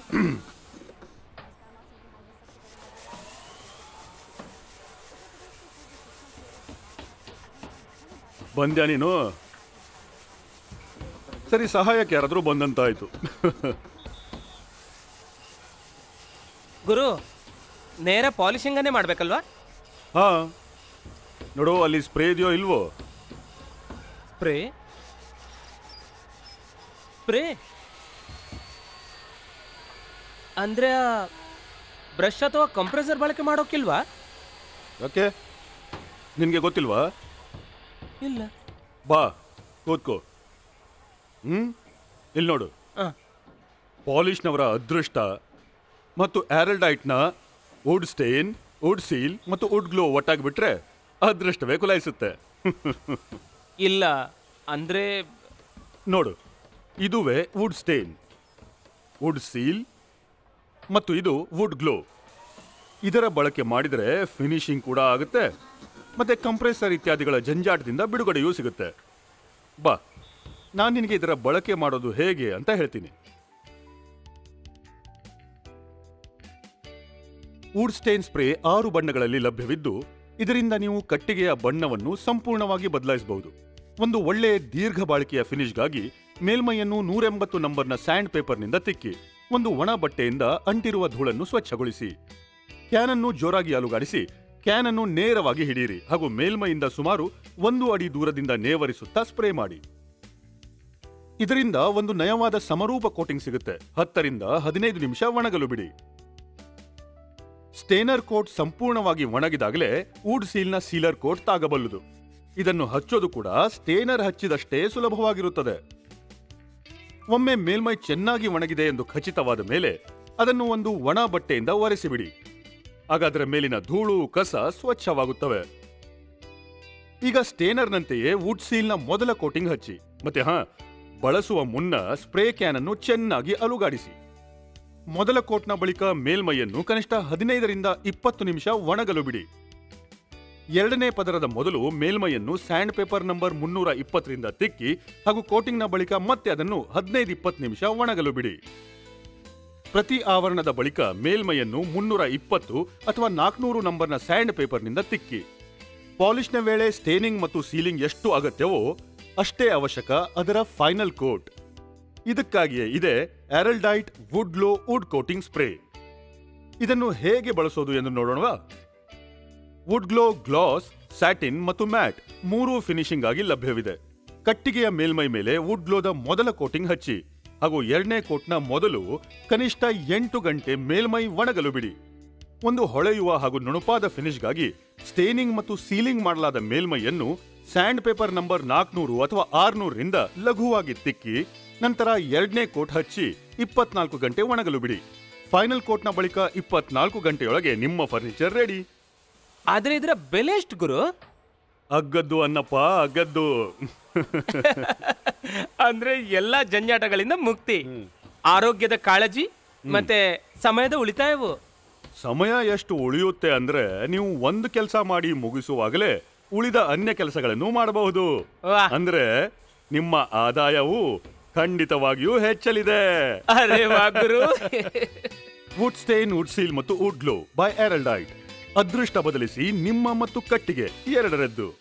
ಬಂದ್ಯಾ ನೀನು ಸರಿ ಸಹಾಯಕ್ಕೆ ಯಾರಾದರೂ ಬಂದಂತಾಯ್ತು ಗುರು ನೇರ ಪಾಲಿಶಿಂಗನ್ನೇ ಮಾಡ್ಬೇಕಲ್ವಾ ಹಾ ನೋಡು ಅಲ್ಲಿ ಸ್ಪ್ರೇ ಇದೆಯೋ ಇಲ್ವೋ ಸ್ಪ್ರೇ ಸ್ಪ್ರೇ ಅಂದ್ರೆ ಬ್ರಷ್ ಅಥವಾ ಕಂಪ್ರೆಸರ್ ಬಳಕೆ ಮಾಡೋಕ್ಕಿಲ್ವಾ ಯಾಕೆ ನಿನಗೆ ಗೊತ್ತಿಲ್ವಾ ಇಲ್ಲ ಬಾ ಕೂತ್ಕೋ ಹ್ಮ್ ಇಲ್ಲಿ ನೋಡು ಆ, ಪಾಲಿಶ್ನವರ ಅದೃಷ್ಟ ಮತ್ತು ಆರಲ್ಡೈಟ್ನ ವುಡ್ ಸ್ಟೇನ್ ವುಡ್ ಸೀಲ್ ಮತ್ತು ವುಡ್ ಗ್ಲೋ ಒಟ್ಟಾಗಿ ಬಿಟ್ರೆ ಅದೃಷ್ಟವೇ ಕುಲಾಯಿಸುತ್ತೆ ಇಲ್ಲ ಅಂದ್ರೆ ನೋಡು ಇದುವೇ ವುಡ್ ಸ್ಟೇನ್ ವುಡ್ ಸೀಲ್ ಮತ್ತು ಇದು ವುಡ್ ಗ್ಲೋ ಇದರ ಬಳಕೆ ಮಾಡಿದರೆ ಫಿನಿಶಿಂಗ್ ಕೂಡ ಆಗುತ್ತೆ ಮತ್ತೆ ಕಂಪ್ರೆಸರ್ ಇತ್ಯಾದಿಗಳ ಜಂಜಾಟದಿಂದ ಬಿಡುಗಡೆಯೂ ಸಿಗುತ್ತೆ ಬಾ ನಾನು ನಿನಗೆ ಇದರ ಬಳಕೆ ಮಾಡೋದು ಹೇಗೆ ಅಂತ ಹೇಳ್ತೀನಿ ವುಡ್ ಸ್ಟೇನ್ ಸ್ಪ್ರೇ ಆರು ಬಣ್ಣಗಳಲ್ಲಿ ಲಭ್ಯವಿದ್ದು ಇದರಿಂದ ನೀವು ಕಟ್ಟಿಗೆಯ ಬಣ್ಣವನ್ನು ಸಂಪೂರ್ಣವಾಗಿ ಬದಲಾಯಿಸಬಹುದು ಒಂದು ಒಳ್ಳೆಯ ದೀರ್ಘ ಬಾಳಿಕೆಯ ಫಿನಿಶ್ಗಾಗಿ ಮೇಲ್ಮೈಯನ್ನು ನೂರೆಂಬತ್ತು ನಂಬರ್ನ ಸ್ಯಾಂಡ್ ಪೇಪರ್ನಿಂದ ತಿಕ್ಕಿ ಒಂದು ಒಣ ಬಟ್ಟೆಯಿಂದ ಅಂಟಿರುವ ಧೂಳನ್ನು ಸ್ವಚ್ಛಗೊಳಿಸಿ ಕ್ಯಾನ್ ಅನ್ನು ಜೋರಾಗಿ ಅಲುಗಾಡಿಸಿ ಕ್ಯಾನ್ ಅನ್ನು ನೇರವಾಗಿ ಹಿಡಿಯಿರಿ ಹಾಗೂ ಮೇಲ್ಮೈಯಿಂದ ಸುಮಾರು ಒಂದು ಅಡಿ ದೂರದಿಂದ ನೇವರಿಸುತ್ತಾ ಸ್ಪ್ರೇ ಮಾಡಿ ಇದರಿಂದ ಒಂದು ನಯವಾದ ಸಮರೂಪ ಕೋಟಿಂಗ್ ಸಿಗುತ್ತೆ ಹತ್ತರಿಂದ ಹದಿನೈದು ನಿಮಿಷ ಒಣಗಲು ಬಿಡಿ ಸ್ಟೇನರ್ ಕೋಟ್ ಸಂಪೂರ್ಣವಾಗಿ ಒಣಗಿದಾಗಲೇ ವುಡ್ ಸೀಲ್ನ ಸೀಲರ್ ಕೋಟ್ ತಾಗಬಲ್ಲುದು ಇದನ್ನು ಹಚ್ಚೋದು ಕೂಡ ಸ್ಟೇನರ್ ಹಚ್ಚಿದಷ್ಟೇ ಸುಲಭವಾಗಿರುತ್ತದೆ ಒಮ್ಮೆ ಮೇಲ್ಮೈ ಚೆನ್ನಾಗಿ ಒಣಗಿದೆ ಎಂದು ಖಚಿತವಾದ ಮೇಲೆ ಅದನ್ನು ಒಂದು ಒಣ ಬಟ್ಟೆಯಿಂದ ಒರೆಸಿಬಿಡಿ ಆಗ ಅದರ ಮೇಲಿನ ಧೂಳು ಕಸ ಸ್ವಚ್ಛವಾಗುತ್ತವೆ ಈಗ ಸ್ಟೇನರ್ನಂತೆಯೇ ವುಡ್ ಸೀಲ್ನ ಮೊದಲ ಕೋಟಿಂಗ್ ಹಚ್ಚಿ ಮತ್ತೆ ಹಾ ಬಳಸುವ ಮುನ್ನ ಸ್ಪ್ರೇ ಕ್ಯಾನ್ ಅನ್ನು ಚೆನ್ನಾಗಿ ಅಲುಗಾಡಿಸಿ ಮೊದಲ ಕೋಟ್ನ ಬಳಿಕ ಮೇಲ್ಮೈಯನ್ನು ಕನಿಷ್ಠ ಹದಿನೈದರಿಂದ ಇಪ್ಪತ್ತು ನಿಮಿಷ ಒಣಗಲು ಬಿಡಿ ಎರಡನೇ ಪದರದ ಮೊದಲು ಮೇಲ್ಮೈಯನ್ನು ಸ್ಯಾಂಡ್ ಪೇಪರ್ ನಂಬರ್ ಮುನ್ನೂರ ಇಪ್ಪತ್ತರಿಂದ ತಿಕ್ಕಿ ಹಾಗೂ ಕೋಟಿಂಗ್ನ ಬಳಿಕ ಮತ್ತೆ ಅದನ್ನು ಹದಿನೈದು ಇಪ್ಪತ್ತು ನಿಮಿಷ ಒಣಗಲು ಬಿಡಿ ಪ್ರತಿ ಆವರಣದ ಬಳಿಕ ಮೇಲ್ಮೈಯನ್ನು ಮುನ್ನೂರ ಇಪ್ಪತ್ತು ಅಥವಾ ನಾಲ್ಕುನೂರು ನಂಬರ್ನ ಸ್ಯಾಂಡ್ ಪೇಪರ್ನಿಂದ ತಿಕ್ಕಿ ಪಾಲಿಶ್ನ ವೇಳೆ ಸ್ಟೇನಿಂಗ್ ಮತ್ತು ಸೀಲಿಂಗ್ ಎಷ್ಟು ಅಗತ್ಯವೋ ಅಷ್ಟೇ ಅವಶ್ಯಕ ಅದರ ಫೈನಲ್ ಕೋಟ್ ಇದಕ್ಕಾಗಿಯೇ ಇದೆ Araldite wood glow wood coating spray ಇದನ್ನು ಹೇಗೆ ಬಳಸೋದು ಎಂದು ನೋಡೋಣವಾ ವುಡ್ ಗ್ಲೋ ಗ್ಲಾಸ್ ಸ್ಯಾಟಿನ್ ಮತ್ತು ಮ್ಯಾಟ್ ಮೂರೂ ಫಿನಿಶಿಂಗ್ ಆಗಿ ಲಭ್ಯವಿದೆ ಕಟ್ಟಿಗೆಯ ಮೇಲ್ಮೈ ಮೇಲೆ ವುಡ್ ಗ್ಲೋದ ಮೊದಲ ಕೋಟಿಂಗ್ ಹಚ್ಚಿ ಹಾಗೂ ಎರಡನೇ ಕೋಟ್ನ ಮೊದಲು ಕನಿಷ್ಠ ಎಂಟು ಗಂಟೆ ಮೇಲ್ಮೈ ಒಣಗಲು ಬಿಡಿ ಒಂದು ಹೊಳೆಯುವ ಹಾಗೂ ನುಣುಪಾದ ಫಿನಿಶ್ಗಾಗಿ ಸ್ಟೇನಿಂಗ್ ಮತ್ತು ಸೀಲಿಂಗ್ ಮಾಡಲಾದ ಮೇಲ್ಮೈಯನ್ನು ಸ್ಯಾಂಡ್ ಪೇಪರ್ ನಂಬರ್ ನಾಲ್ಕುನೂರು ಅಥವಾ ಆರ್ನೂರರಿಂದ ಲಘುವಾಗಿ ತಿಕ್ಕಿ ನಂತರ ಎರಡನೇ ಕೋಟ್ ಹಚ್ಚಿ ಇಪ್ಪತ್ನಾಲ್ಕು ಗಂಟೆ ಒಣಗಲು ಬಿಡಿ ಫೈನಲ್ ಕೋಟ್ನ ಬಳಿಕ ಇಪ್ಪತ್ನಾಲ್ಕು ಗಂಟೆಯೊಳಗೆ ನಿಮ್ಮ ಫರ್ನಿಚರ್ ರೆಡಿ ಆದ್ರೆ ಇದರ ಬೆಲೆ ಎಷ್ಟು ಗುರು ಅಗ್ಗದ್ದು ಅನ್ನಪ್ಪ ಅಗ್ಗದ್ದು ಅಂದ್ರೆ ಎಲ್ಲಾ ಜಂಜಾಟಗಳಿಂದ ಮುಕ್ತಿ ಆರೋಗ್ಯದ ಕಾಳಜಿ ಮತ್ತೆ ಸಮಯದ ಉಳಿತಾಯವು ಸಮಯ ಎಷ್ಟು ಉಳಿಯುತ್ತೆ ಅಂದ್ರೆ ನೀವು ಒಂದು ಕೆಲಸ ಮಾಡಿ ಮುಗಿಸುವಾಗಲೇ ಉಳಿದ ಅನ್ಯ ಕೆಲಸಗಳನ್ನು ಮಾಡಬಹುದು ವಾ. ಅಂದ್ರೆ ನಿಮ್ಮ ಆದಾಯವು ಖಂಡಿತವಾಗಿಯೂ ಹೆಚ್ಚಲಿದೆ ಅರೆ ವಾ ಗುರು ವುಡ್ ಸ್ಟೇನ್ ವುಡ್ ಸೀಲ್ ಮತ್ತು ವುಡ್ ಗ್ಲೋ ಬೈ ಏರಲ್ಡೈಟ್ ಅದೃಷ್ಟ ಬದಲಿಸಿ ನಿಮ್ಮ ಮತ್ತು ಕಟ್ಟಿಗೆ ಎರಡರದ್ದು